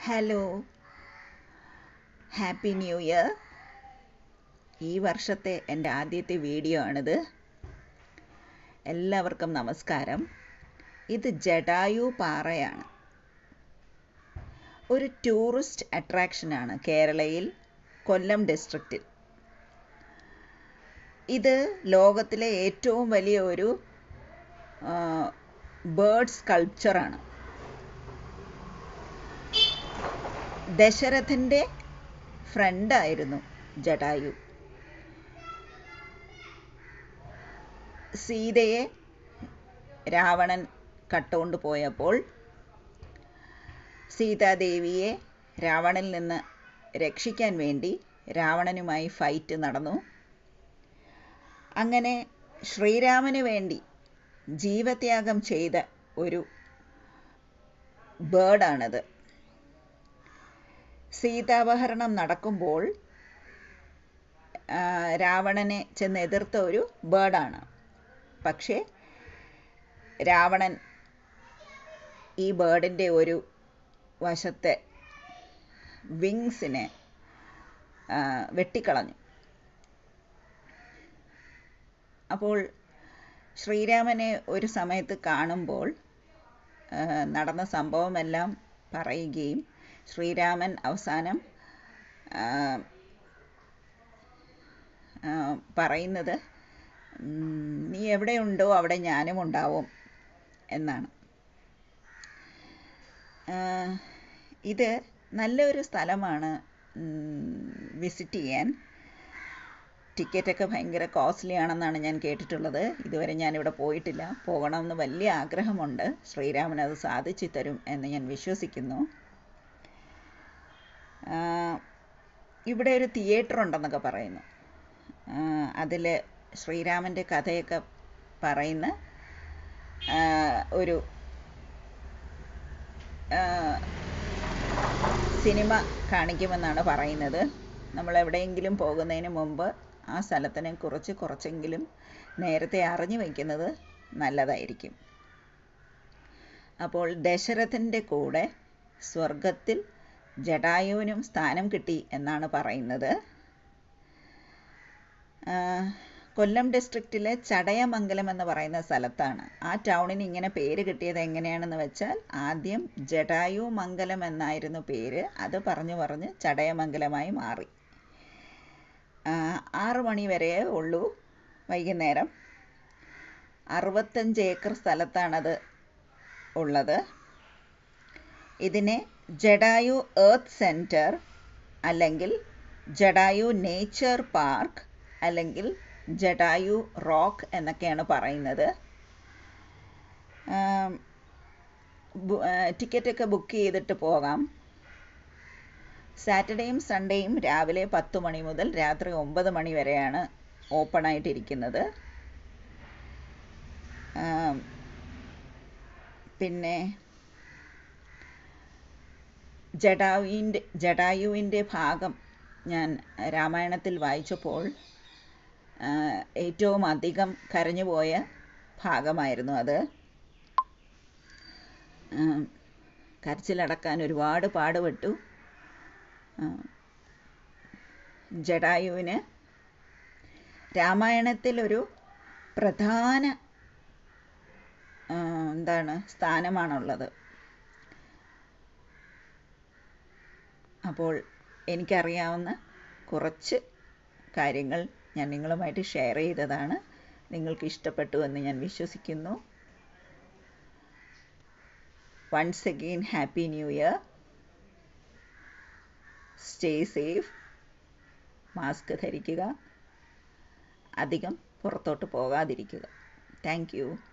hello happy new year ഈ വർഷത്തെ എൻ്റെ ആദ്യത്തെ വീഡിയോ ആണിത് എല്ലാവർക്കും നമസ്കാരം ഇത് ജഡായു പാറയാണ് ഒരു ടൂറിസ്റ്റ് അട്രാക്ഷനാണ് കേരളയിൽ കൊല്ലം ഡിസ്ട്രിക്റ്റിൽ ഇത് ലോകത്തിലെ ഏറ്റവും വലിയ ഒരു ബേർഡ് സ്കൾപ്ചറാണ് ദശരഥൻ്റെ ഫ്രണ്ടായിരുന്നു ജടായു സീതയെ രാവണൻ കട്ടുകൊണ്ട് പോയപ്പോൾ സീതാദേവിയെ രാവണനിൽ നിന്ന് രക്ഷിക്കാൻ വേണ്ടി രാവണനുമായി ഫൈറ്റ് നടന്നു അങ്ങനെ ശ്രീരാമന് വേണ്ടി ജീവത്യാഗം ചെയ്ത ഒരു ബേർഡാണത് സീതാപഹരണം നടക്കുമ്പോൾ രാവണനെ ചെന്ന് എതിർത്ത ഒരു ബേർഡാണ് പക്ഷേ രാവണൻ ഈ ബേർഡിൻ്റെ ഒരു വശത്തെ വിങ്സിനെ വെട്ടിക്കളഞ്ഞു അപ്പോൾ ശ്രീരാമനെ ഒരു സമയത്ത് കാണുമ്പോൾ നടന്ന സംഭവമെല്ലാം പറയുകയും ശ്രീരാമൻ അവസാനം പറയുന്നത് നീ എവിടെയുണ്ടോ അവിടെ ഞാനും ഉണ്ടാവും എന്നാണ് ഇത് നല്ലൊരു സ്ഥലമാണ് വിസിറ്റ് ചെയ്യാൻ ടിക്കറ്റൊക്കെ ഭയങ്കര കോസ്റ്റ്ലി ആണെന്നാണ് ഞാൻ കേട്ടിട്ടുള്ളത് ഇതുവരെ ഞാനിവിടെ പോയിട്ടില്ല പോകണമെന്ന് വലിയ ആഗ്രഹമുണ്ട് ശ്രീരാമൻ അത് സാധിച്ചു തരും എന്ന് ഞാൻ വിശ്വസിക്കുന്നു ഇവിടെ ഒരു തിയേറ്റർ ഉണ്ടെന്നൊക്കെ പറയുന്നു അതിൽ ശ്രീരാമൻ്റെ കഥയൊക്കെ പറയുന്ന ഒരു സിനിമ കാണിക്കുമെന്നാണ് പറയുന്നത് നമ്മൾ എവിടെയെങ്കിലും പോകുന്നതിന് മുമ്പ് ആ സ്ഥലത്തിനെ കുറിച്ച് കുറച്ചെങ്കിലും നേരത്തെ അറിഞ്ഞു വയ്ക്കുന്നത് നല്ലതായിരിക്കും അപ്പോൾ ദശരഥൻ്റെ കൂടെ സ്വർഗത്തിൽ ജടായുവിനും സ്ഥാനം കിട്ടി എന്നാണ് പറയുന്നത് കൊല്ലം ഡിസ്ട്രിക്റ്റിലെ ചടയമംഗലം എന്ന് പറയുന്ന സ്ഥലത്താണ് ആ ടൗണിന് ഇങ്ങനെ പേര് കിട്ടിയത് എങ്ങനെയാണെന്ന് വെച്ചാൽ ആദ്യം ജടായു മംഗലം എന്നായിരുന്നു പേര് അത് പറഞ്ഞു പറഞ്ഞ് ചടയമംഗലമായി മാറി ആറ് മണി വരെ ഉള്ളൂ വൈകുന്നേരം അറുപത്തഞ്ച് ഏക്കർ സ്ഥലത്താണത് ഉള്ളത് ഇതിനെ ജഡായു എർത്ത് സെൻറ്റർ അല്ലെങ്കിൽ ജഡായു നേച്ചർ പാർക്ക് അല്ലെങ്കിൽ ജഡായു റോക്ക് എന്നൊക്കെയാണ് പറയുന്നത് ടിക്കറ്റൊക്കെ ബുക്ക് ചെയ്തിട്ട് പോകാം സാറ്റർഡേയും സൺഡേയും രാവിലെ പത്ത് മണി മുതൽ രാത്രി ഒമ്പത് മണി വരെയാണ് ഓപ്പൺ ആയിട്ടിരിക്കുന്നത് പിന്നെ ജഡായുവിൻ്റെ ജഡായുവിൻ്റെ ഭാഗം ഞാൻ രാമായണത്തിൽ വായിച്ചപ്പോൾ ഏറ്റവും അധികം കരഞ്ഞുപോയ ഭാഗമായിരുന്നു അത് കരച്ചിലടക്കാൻ ഒരുപാട് പാടുപെട്ടു ജഡായുവിന് രാമായണത്തിൽ ഒരു പ്രധാന എന്താണ് സ്ഥാനമാണുള്ളത് അപ്പോൾ എനിക്കറിയാവുന്ന കുറച്ച് കാര്യങ്ങൾ ഞാൻ നിങ്ങളുമായിട്ട് ഷെയർ ചെയ്തതാണ് നിങ്ങൾക്ക് ഇഷ്ടപ്പെട്ടു എന്ന് ഞാൻ വിശ്വസിക്കുന്നു once again happy new year stay safe mask ധരിക്കുക അധികം പുറത്തോട്ട് പോകാതിരിക്കുക താങ്ക് യു